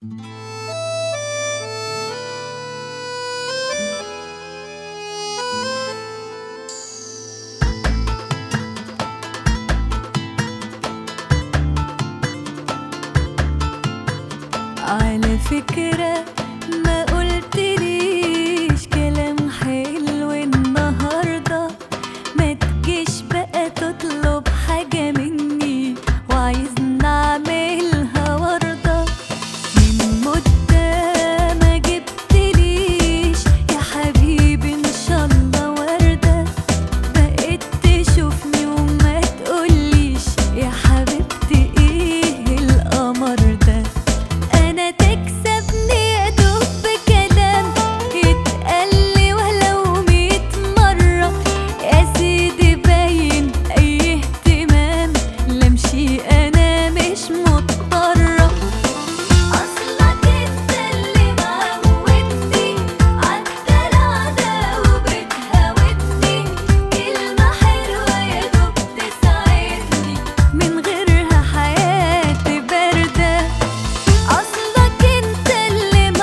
على فكرة ما قلتليش كلام حلو النهاردة ما تجيش بقى تطلب حاجة مني وعايزني اعملها وردة من مدة ما جبتليش يا حبيبي ان شاء الله وردة بقيت تشوفني وما تقوليش يا حبيبتي ايه القمر ده انا تكسبني يا دوب بكلام يتقالي ولو ميت مرة يا سيدي باين اي اهتمام لمشي انا مش مضطرة اصلك انت اللي معودني عالدلع ده وبتهاودني كلمة حلوة يا دوب تسعدني من غيرها حياتي باردة أصلك أنت اللي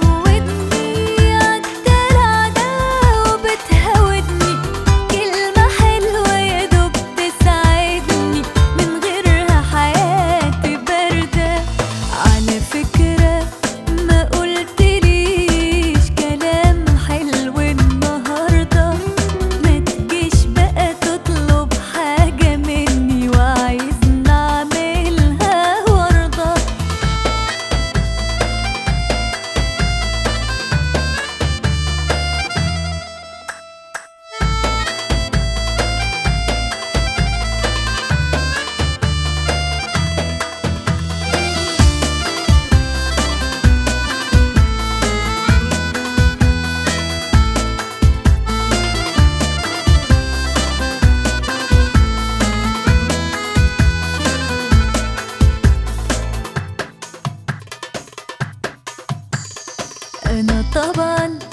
معودني عالدلع ده وبتهاودني كلمة حلوة يا دوب تسعدني من غيرها حياتي باردة على فكرة ما قلتليش كلام حلو النهاردة ما تجيش بقى تطلب حاجة مني وعايزني أعملها وردة أنا طبعا